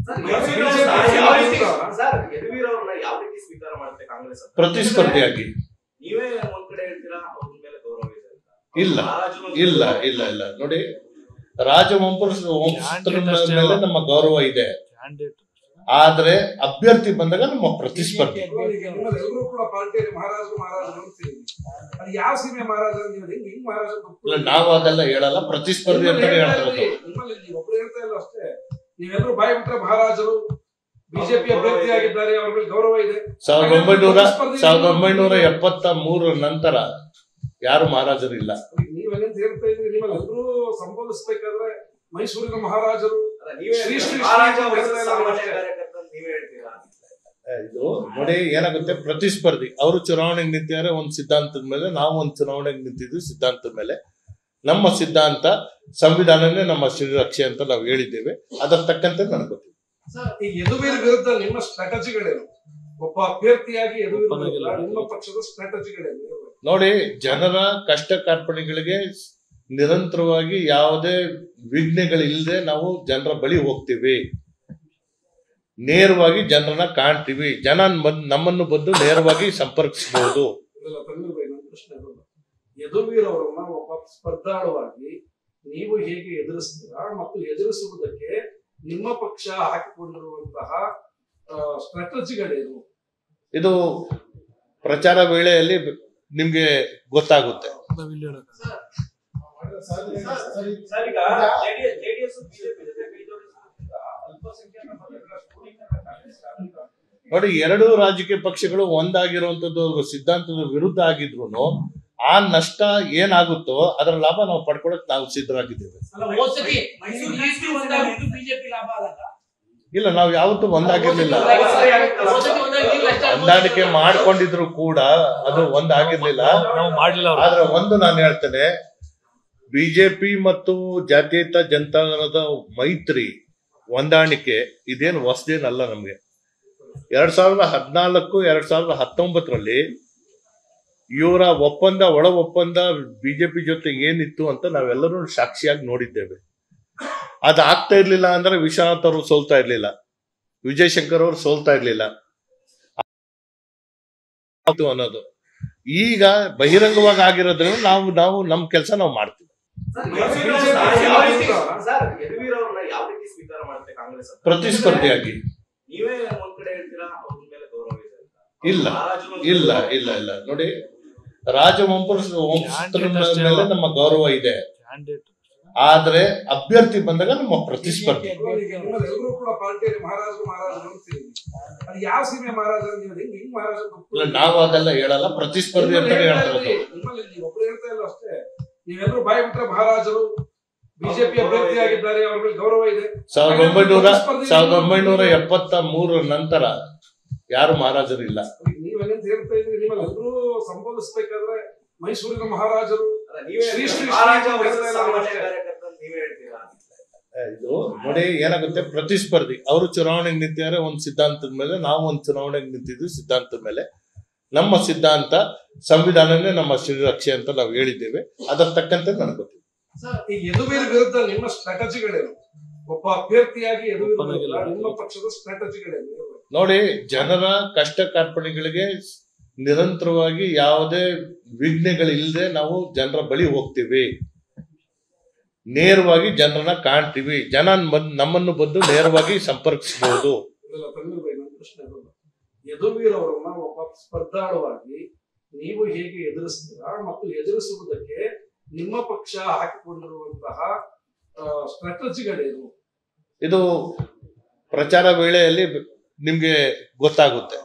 Sir, BJP Yaduveer ಯಾವ ಅವ್ರನ್ನ ರೀತಿ- ಯಾವ ರೀತಿ- ಸರ್ ಯದುವೀರ್ ಅವ್ರನ್ನ ಯಾವ ರೀತಿ ಸ್ವೀಕಾರ ಮಾಡುತ್ತೆ ಕಾಂಗ್ರೆಸ್ ಅಂತ? ಪ್ರತಿಸ್ಪರ್ಧಿಯಾಗಿ ನೀವೇ ಒಂದ್ ಕಡೆ ಹೇಳ್ತೀರಾ ಅವ್ರ ಮೇಲೆ ಗೌರವ ಇದೆ ಅಂತ. ಇಲ್ಲ ಮಹಾರಾಜರು ಅಂತ ಇಲ್ಲ ಇಲ್ಲ ಇಲ್ಲ ನೋಡಿ ರಾಜವಂಶ ವಂಶಸ್ಥರ ಮೇಲೆ ನಮ್ಮ ಗೌರವ ಇದೆ ಆದ್ರೆ ಅಭ್ಯರ್ಥಿ ಬಂದಾಗ ನಮ್ಮ ಪ್ರತಿಸ್ಪರ್ಧಿ ನಿಮ್ಮಲ್ಲೆಲ್ಲರೂ ಕೂಡ ಪಾರ್ಟಿಯಲ್ಲಿ ಮಹಾರಾಜರು ಮಹಾರಾಜರು ಅಂತೀರಿ ಅದು ಯಾವ ಸೀಮೆ ಮಹಾರಾಜರು ನೀವು ಹೆಂಗ್ ಹೆಂಗ್ ಮಹಾರಾಜರು ಇಲ್ಲ, ನಾವು ಅದೆಲ್ಲ ಹೇಳಲ್ಲ ಪ್ರತಿಸ್ಪರ್ಧಿ ಅಂತಾನೆ ಹೇಳ್ತಾ ಇರೋದು ನಿಮ್ಮಲ್ಲಿ ನೀವು ಒಬ್ರು ಹೇಳ್ತಾ ಇಲ್ಲ ಅಷ್ಟೇ ನೀವೆಲ್ಲರೂ ಬಾಯಿ ಬಿಟ್ರೆ ಮಹಾರಾಜರು ಬಿಜೆಪಿ ಅಭ್ಯರ್ಥಿ ಆಗಿದ್ದಾರೆ ಅವ್ರ ಮೇಲೆ ಗೌರವ ಇದೆ ಸಾವಿರದ ಒಂಬೈನೂರ ಸಾವಿರದ ಒಂಬೈನೂರ ಎಪ್ಪತ್ತ ಮೂರರ ನಂತರ ಯಾರು ಮಹಾರಾಜರು ಇಲ್ಲ ನೀವೆಲ್ಲಂತ ಹೇಳ್ತಾ ಇದ್ರಿ ನಿಮ್ಮಲ್ಲೆಲ್ಲರೂ ಸಂಬೋಧಿಸ್ಬೇಕಾದ್ರೆ ಮೈಸೂರಿನ ಮಹಾರಾಜರು ಅಲ್ಲ, ನೀವೇ ಶ್ರೀ ಶ್ರೀ ಮಹಾರಾಜ ಶ್ರೀ versus ಶ್ರೀ ಸಾಮಾನ್ಯ ಶ್ರೀ ಕಾರ್ಯಕರ್ತ ಅಂತ ನೀವೇ ಹೇಳ್ತೀರಾ ಇದು ನೋಡಿ ಏನಾಗುತ್ತೆ ಪ್ರತಿಸ್ಪರ್ಧಿ ಅವರು ಚುನಾವಣೆಗೆ ನಿಂತಿದ್ದಾರೆ ಒಂದು ಸಿದ್ಧಾಂತದ ಮೇಲೆ ನಾವು ಒಂದು ಚುನಾವಣೆಗೆ ನಿಂತಿದ್ವಿ ಸಿದ್ಧಾಂತದ ಮೇಲೆ ನಮ್ಮ ಸಿದ್ಧಾಂತ ಸಂವಿಧಾನನೇ ನಮ್ಮ ಶ್ರೀರಕ್ಷೆ ಅಂತ ನಾವು ಹೇಳಿದ್ದೇವೆ ಅದರ ತಕ್ಕಂತೆ ನನಗೆ ಗೊತ್ತಿದೆ ಈ ಯದುವೀರ್ ವಿರುದ್ಧ ನಿಮ್ಮ ಸ್ಟ್ರಾಟಜಿಗಳೇನು ಒಬ್ಬ ಅಭ್ಯರ್ಥಿಯಾಗಿ ಯದುವೀರ್ ವಿರುದ್ಧ ನಿಮ್ಮ ಪಕ್ಷದ ಸ್ಟ್ರಾಟಜಿಗಳೇನು ನೋಡಿ ಜನರ ಕಷ್ಟ ಕಾರ್ಪಣ್ಯಗಳಿಗೆ ನಿರಂತರವಾಗಿ ಯಾವುದೇ ವಿಘ್ನಗಳಿಲ್ಲದೆ ನಾವು ಜನರ ಬಳಿ ಹೋಗ್ತೀವಿ ನೇರವಾಗಿ ಜನರನ್ನ ಕಾಣ್ತೀವಿ ಜನ ಬಂದ್- ನಮ್ಮನ್ನು ಬಂದು ನೇರವಾಗಿ ಸಂಪರ್ಕಿಸಬಹುದು ಇದೆಲ್ಲ ತಮಿಳು ಬೈ ನನ್ನ ಪ್ರಶ್ನೆ ಅದಲ್ಲ ಯದುವೀರ್ ಅವರನ್ನ ಒಬ್ಬ ಸ್ಪರ್ಧಾಳುವಾಗಿ ನೀವು ಹೇಗೆ ಎದುರಿಸ್ತೀರಾ ಮತ್ತು ಎದುರಿಸುವುದಕ್ಕೆ ನಿಮ್ಮ ಪಕ್ಷ ಹಾಕಿಕೊಂಡಿರುವಂತಹ ಸ್ಟ್ರಾಟಜಿಗಳೇನು ಇದು ಪ್ರಚಾರ ವೇಳೆಯಲ್ಲಿ ನಿಮ್ಗೆ ಗೊತ್ತಾಗುತ್ತೆ ಸರ್ ಈಗ ಜೆಡಿಎಸ್ ಬಿಜೆಪಿ ಜೊತೆ ಕೈ ಜೋಡಿಸೋದ್ರಿಂದ ಅಲ್ಪಸಂಖ್ಯಾತ ಮತಗಳ ಸ್ಫೋಟೀಕರಣ ಕಾಂಗ್ರೆಸ್ ಆಗುತ್ತೆ. ನೋಡಿ ಎರಡು ರಾಜಕೀಯ ಪಕ್ಷಗಳು ಒಂದಾಗಿರುವಂತದ್ದು ಅವ್ರ ಸಿದ್ಧಾಂತದ ವಿರುದ್ಧ ಆಗಿದ್ರು ಆ ನಷ್ಟ ಏನಾಗುತ್ತೋ ಅದರ ಲಾಭ ನಾವು ಪಡ್ಕೊಳಕ್ ನಾವು ಸಿದ್ಧರಾಗಿದ್ದೇವೆ ಅಲ್ಲ ಹೋದ್ ಸತಿ ಮೈಸೂರು ಈಸ್ಟ್ ಒಂದಾಗಿದ್ದು ಬಿಜೆಪಿ ಲಾಭ ಆದಾಗ ಇಲ್ಲ ನಾವು ಯಾವತ್ತೂ ಒಂದಾಗಿರ್ಲಿಲ್ಲ ಹೋದ್ ಸತಿ ಒಂದಾಗಿದ್ದು ಅಷ್ಟೇ ಹೊಂದಾಣಿಕೆ ಮಾಡ್ಕೊಂಡಿದ್ರು ಕೂಡ ಅದು ಒಂದಾಗಿರ್ಲಿಲ್ಲ ನಾವು ಮಾಡ್ಲಿಲ್ಲ ಅವ್ರು. ಆದ್ರೆ ಒಂದು ನಾನು ಹೇಳ್ತೇನೆ ಬಿಜೆಪಿ ಮತ್ತು ಜಾತ್ಯತೀತ ಜನತಾದಳದ ಮೈತ್ರಿ ಹೊಂದಾಣಿಕೆ ಇದೇನು ಹೊಸದೇನಲ್ಲ ನಮ್ಗೆ ಎರಡ್ ಸಾವಿರದ ಹದಿನಾಲ್ಕು ಎರಡ್ ಸಾವಿರದ ಹತ್ತೊಂಬತ್ತರಲ್ಲಿ ಇವರ ಒಪ್ಪಂದ ಒಳ ಒಪ್ಪಂದ ಬಿಜೆಪಿ ಜೊತೆ ಏನಿತ್ತು ಅಂತ ನಾವೆಲ್ಲರೂ ಸಾಕ್ಷಿಯಾಗಿ ನೋಡಿದ್ದೇವೆ ಅದು ಆಗ್ತಾ ಇರ್ಲಿಲ್ಲ ಅಂದ್ರೆ ವಿಶ್ವನಾಥ್ ಅವರು ಸೋಲ್ತಾ ಇರ್ಲಿಲ್ಲ ವಿಜಯಶಂಕರ್ ಅವರು ಸೋಲ್ತಾ ಇರ್ಲಿಲ್ಲ ಆಯ್ತು ಅನ್ನೋದು ಈಗ ಬಹಿರಂಗವಾಗಿ ಆಗಿರೋದ್ರಿಂದ ನಾವು ನಾವು ನಮ್ಮ ಕೆಲಸ ನಾವು ಮಾಡ್ತೀವಿ ಸರ್, BJP ಯದುವೀರ್ ಅವ್ರನ್ನ ಯಾವ ರೀತಿ- ಯಾವ ರೀತಿ- ಸರ್ ಯದುವೀರ್ ಅವ್ರನ್ನ ಯಾವ ರೀತಿ ಸ್ವೀಕಾರ ಮಾಡುತ್ತೆ ಕಾಂಗ್ರೆಸ್ ಅಂತ? ಪ್ರತಿಸ್ಪರ್ಧಿಯಾಗಿ ನೀವೇ ಒಂದ್ ಕಡೆ ಹೇಳ್ತೀರಾ ಅವ್ರ ಮೇಲೆ ಗೌರವ ಇದೆ ಅಂತ. ಇಲ್ಲ ಮಹಾರಾಜರು ಅಂತ ಇಲ್ಲ ಇಲ್ಲ ಇಲ್ಲ ನೋಡಿ ರಾಜವಂಶ ವಂಶಸ್ಥರ ಮೇಲೆ ನಮ್ಮ ಗೌರವ ಇದೆ ಆದ್ರೆ ಅಭ್ಯರ್ಥಿ ಬಂದಾಗ ನಮ್ಮ ಪ್ರತಿಸ್ಪರ್ಧಿ ನಿಮ್ಮಲ್ಲೆಲ್ಲರೂ ಕೂಡ ಪಾರ್ಟಿಯಲ್ಲಿ ಮಹಾರಾಜರು ಮಹಾರಾಜರು ಅಂತೀರಿ ಅದು ಯಾವ ಸೀಮೆ ಮಹಾರಾಜರು ನೀವು ಹೆಂಗ್ ಹೆಂಗ್ ಮಹಾರಾಜರು ಇಲ್ಲ, ನಾವು ಅದೆಲ್ಲ ಹೇಳಲ್ಲ ಪ್ರತಿಸ್ಪರ್ಧಿ ಅಂತಾನೆ ಹೇಳ್ತಾ ಇರೋದು ನಿಮ್ಮಲ್ಲಿ ನೀವು ಒಬ್ರು ಹೇಳ್ತಾ ಇಲ್ಲ ಅಷ್ಟೇ ನೀವೆಲ್ಲರೂ ಬಾಯಿ ಬಿಟ್ರೆ ಮಹಾರಾಜರು ಬಿಜೆಪಿ ಅಭ್ಯರ್ಥಿ ಆಗಿದ್ದಾರೆ ಅವ್ರ ಮೇಲೆ ಗೌರವ ಇದೆ ಸಾವಿರದ ಒಂಬೈನೂರ ಸಾವಿರದ ಒಂಬೈನೂರ ಎಪ್ಪತ್ತ ಮೂರರ ನಂತರ ಯಾರು ಮಹಾರಾಜರು ಇಲ್ಲ ನೀವೆಲ್ಲಂತ ಹೇಳ್ತಾ ಇದ್ರಿ ನಿಮ್ಮಲ್ಲೆಲ್ಲರೂ ಸಂಬೋಧಿಸ್ಬೇಕಾದ್ರೆ ಮೈಸೂರಿನ ಮಹಾರಾಜರು ಅಲ್ಲ, ನೀವೇ ಶ್ರೀ ಶ್ರೀ ಮಹಾರಾಜ ಶ್ರೀ versus ಶ್ರೀ ಸಾಮಾನ್ಯ ಶ್ರೀ ಕಾರ್ಯಕರ್ತ ಅಂತ ನೀವೇ ಹೇಳ್ತೀರಾ ಇದು ನೋಡಿ ಏನಾಗುತ್ತೆ ಪ್ರತಿಸ್ಪರ್ಧಿ ಅವರು ಚುನಾವಣೆಗೆ ನಿಂತಿದ್ದಾರೆ ಒಂದು ಸಿದ್ಧಾಂತದ ಮೇಲೆ ನಾವು ಒಂದು ಚುನಾವಣೆಗೆ ನಿಂತಿದ್ವಿ ಸಿದ್ಧಾಂತದ ಮೇಲೆ ನಮ್ಮ ಸಿದ್ಧಾಂತ ಸಂವಿಧಾನನೇ ನಮ್ಮ ಶ್ರೀರಕ್ಷೆ ಅಂತ ನಾವು ಹೇಳಿದ್ದೇವೆ ಅದರ ತಕ್ಕಂತೆ ನನಗೆ ಗೊತ್ತಿದೆ ಈ ಯದುವೀರ್ ವಿರುದ್ಧ ನಿಮ್ಮ ಸ್ಟ್ರಾಟಜಿಗಳೇನು ಒಬ್ಬ ಅಭ್ಯರ್ಥಿಯಾಗಿ ಯದುವೀರ್ ವಿರುದ್ಧ ನಿಮ್ಮ ಪಕ್ಷದ ಸ್ಟ್ರಾಟಜಿಗಳೇನು ನೋಡಿ ಜನರ ಕಷ್ಟ ಕಾರ್ಪಣ್ಯಗಳಿಗೆ ನಿರಂತರವಾಗಿ ಯಾವುದೇ ವಿಘ್ನಗಳಿಲ್ಲದೆ ನಾವು ಜನರ ಬಳಿ ಹೋಗ್ತೀವಿ ನೇರವಾಗಿ ಜನರನ್ನ ಕಾಣ್ತೀವಿ ಜನ ಬಂದ್ ನಮ್ಮನ್ನು ಬಂದು ನೇರವಾಗಿ ಸಂಪರ್ಕಿಸಬಹುದು ಇದೆಲ್ಲ ತಮಿಳು ಬೈ ನನ್ನ ಪ್ರಶ್ನೆ ಅದಲ್ಲ ಯದುವೀರ್ ಅವರನ್ನ ಒಬ್ಬ ಸ್ಪರ್ಧಾಳುವಾಗಿ ನೀವು ಹೇಗೆ ಎದುರಿಸ್ತೀರಾ ಮತ್ತು ಎದುರಿಸುವುದಕ್ಕೆ ನಿಮ್ಮ ಪಕ್ಷ ಹಾಕಿಕೊಂಡಿರುವಂತಹ ಸ್ಟ್ರಾಟಜಿಗಳೇನು ಇದು ಪ್ರಚಾರ ವೇಳೆಯಲ್ಲಿ ನಿಮ್ಗೆ ಗೊತ್ತಾಗುತ್ತೆ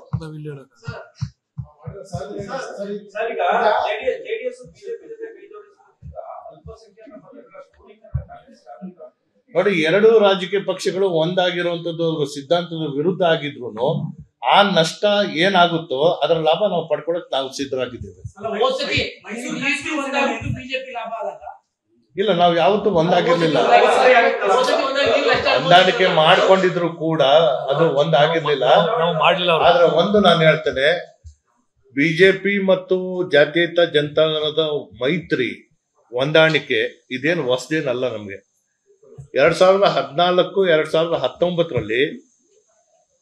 ಸರ್ ಈಗ ಜೆಡಿಎಸ್ ಬಿಜೆಪಿ ಜೊತೆ ಕೈ ಜೋಡಿಸೋದ್ರಿಂದ ಅಲ್ಪಸಂಖ್ಯಾತ ಮತಗಳ ಸ್ಫೋಟೀಕರಣ ಕಾಂಗ್ರೆಸ್ ಆಗುತ್ತೆ. ನೋಡಿ ಎರಡು ರಾಜಕೀಯ ಪಕ್ಷಗಳು ಒಂದಾಗಿರುವಂತದ್ದು ಅವ್ರ ಸಿದ್ಧಾಂತದ ವಿರುದ್ಧ ಆಗಿದ್ರು ಆ ನಷ್ಟ ಏನಾಗುತ್ತೋ ಅದರ ಲಾಭ ನಾವು ಪಡ್ಕೊಳಕ್ ನಾವು ಸಿದ್ಧರಾಗಿದ್ದೇವೆ ಅಲ್ಲ ಹೋದ್ ಸತಿ ಮೈಸೂರು ಈಸ್ಟ್ ಒಂದಾಗಿದ್ದು ಬಿಜೆಪಿ ಲಾಭ ಆದಾಗ ಇಲ್ಲ ನಾವು ಯಾವತ್ತೂ ಒಂದಾಗಿರ್ಲಿಲ್ಲ ಹೋದ್ ಸತಿ ಒಂದಾಗಿದ್ದು ಅಷ್ಟೇ ಹೊಂದಾಣಿಕೆ ಮಾಡ್ಕೊಂಡಿದ್ರು ಕೂಡ ಅದು ಒಂದಾಗಿರ್ಲಿಲ್ಲ ನಾವು ಮಾಡ್ಲಿಲ್ಲ ಅವ್ರು. ಆದ್ರೆ ಒಂದು ನಾನು ಹೇಳ್ತೇನೆ ಬಿಜೆಪಿ ಮತ್ತು ಜಾತ್ಯತೀತ ಜನತಾದಳದ ಮೈತ್ರಿ ಹೊಂದಾಣಿಕೆ ಇದೇನು ಹೊಸದೇನಲ್ಲ ನಮ್ಗೆ ಎರಡ್ ಸಾವಿರದ ಹದಿನಾಲ್ಕು ಎರಡ್ ಸಾವಿರದ ಹತ್ತೊಂಬತ್ತರಲ್ಲಿ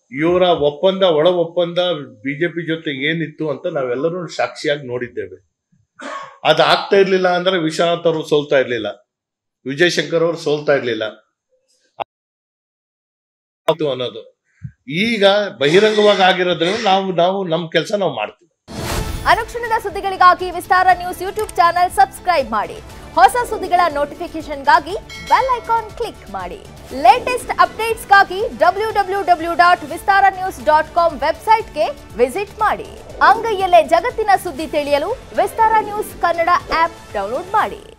ಇವರ ಒಪ್ಪಂದ ಒಳ ಒಪ್ಪಂದ ಬಿಜೆಪಿ ಜೊತೆ ಏನಿತ್ತು ಅಂತ ನಾವೆಲ್ಲರೂ ಸಾಕ್ಷಿಯಾಗಿ ನೋಡಿದ್ದೇವೆ ಅದು ಆಗ್ತಾ ಇರ್ಲಿಲ್ಲ ಅಂದ್ರೆ ವಿಶ್ವನಾಥ್ ಅವರು ಸೋಲ್ತಾ ಇರ್ಲಿಲ್ಲ ವಿಜಯಶಂಕರ್ ಅವರು ಸೋಲ್ತಾ ಇರ್ಲಿಲ್ಲ ಅದು ಅನ್ನೋದು ಈಗ ಬಹಿರಂಗವಾಗಿ ಆಗಿರೋದ್ರಿಂದ ನಾವು ನಾವು ನಮ್ಮ ಕೆಲಸ ನಾವು ಮಾಡ್ತೀವಿ ಅನುಕ್ಷಣದ ಸುದ್ದಿಗಳಿಗಾಗಿ Vistara news YouTube channel subscribe ಮಾಡಿ ಹೊಸ ಸುದ್ದಿಗಳ ನೋಟಿಫಿಕೇಶನ್ಗಾಗಿ ಬೆಲ್ ಐಕಾನ್ ಕ್ಲಿಕ್ ಮಾಡಿ ಲೇಟೆಸ್ಟ್ ಅಪ್ಡೇಟ್ಸ್ಗಾಗಿ W W W dot Vistara news dot com ವೆಬ್ಸೈಟ್ಗೆ ವಿಸಿಟ್ ಮಾಡಿ ಅಂಗೈಯಲ್ಲೇ ಜಗತ್ತಿನ ಸುದ್ದಿ ತಿಳಿಯಲು Vistara news Kannada app download ಮಾಡಿ